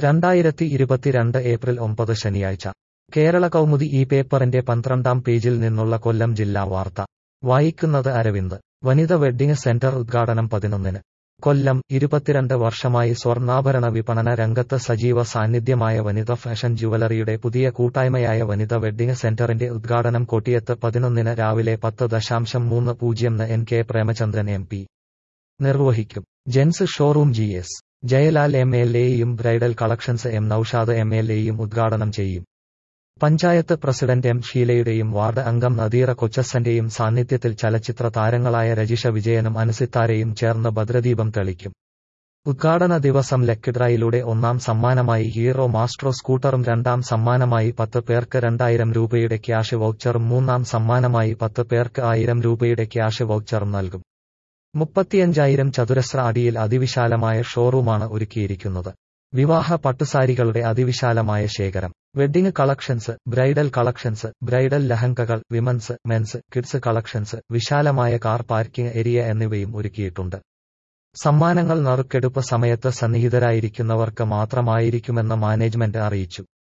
രണ്ടായിരത്തി ഇരുപത്തിരണ്ട് ഏപ്രിൽ ഒമ്പത് ശനിയാഴ്ച കേരള കൗമുദി ഈ പേപ്പറിന്റെ പന്ത്രണ്ടാം പേജിൽ നിന്നുള്ള കൊല്ലം ജില്ലാ വാർത്ത വായിക്കുന്നത് അരവിന്ദ് വനിത വെഡ്ഡിംഗ് സെന്റർ ഉദ്ഘാടനം പതിനൊന്നിന് കൊല്ലം ഇരുപത്തിരണ്ട് വർഷമായി സ്വർണ്ണാഭരണ വിപണന രംഗത്ത് സജീവ സാന്നിധ്യമായ വനിത ഫാഷൻ ജുവലറിയുടെ പുതിയ കൂട്ടായ്മയായ വനിത വെഡ്ഡിംഗ് സെന്ററിന്റെ ഉദ്ഘാടനം കൊട്ടിയത്ത് പതിനൊന്നിന് രാവിലെ പത്ത് ദശാംശം മൂന്ന് പൂജ്യം N K Premachandran M P നിർവഹിക്കും gents showroom G S Jayalal M L എയും bridal collections M Noushad M L എയും ഉദ്ഘാടനം ചെയ്യും പഞ്ചായത്ത് പ്രസിഡന്റ് എം ഷീലയുടെയും വാർഡ് അംഗം നദീറ കൊച്ചസന്റെയും സാന്നിധ്യത്തിൽ ചലച്ചിത്ര താരങ്ങളായ രജിഷ വിജയനും അനുസിത്താരയും ചേർന്ന് ഭദ്രദീപം തെളിക്കും ഉദ്ഘാടന ദിവസം ലക്കിഡ്രയിലൂടെ ഒന്നാം സമ്മാനമായി ഹീറോ മാസ്ട്രോ സ്കൂട്ടറും രണ്ടാം സമ്മാനമായി പത്ത് പേർക്ക് രണ്ടായിരം രൂപയുടെ ക്യാഷ് വൗച്ചറും മൂന്നാം സമ്മാനമായി പത്ത് പേർക്ക് ആയിരം രൂപയുടെ ക്യാഷ് വൗച്ചറും നൽകും മുപ്പത്തിയഞ്ചായിരം ചതുരശ്ര അടിയിൽ അതിവിശാലമായ ഷോറൂമാണ് ഒരുക്കിയിരിക്കുന്നത് വിവാഹ പട്ടുസാരികളുടെ അതിവിശാലമായ ശേഖരം wedding collections bridal collections bridal ലഹങ്കകൾ വിമൻസ് മെൻസ് കിഡ്സ് കളക്ഷൻസ് വിശാലമായ കാർ പാർക്കിംഗ് ഏരിയ എന്നിവയും ഒരുക്കിയിട്ടുണ്ട് സമ്മാനങ്ങൾ നറുക്കെടുപ്പ് സമയത്ത് സന്നിഹിതരായിരിക്കുന്നവർക്ക് മാത്രമായിരിക്കുമെന്ന് മാനേജ്മെന്റ് അറിയിച്ചു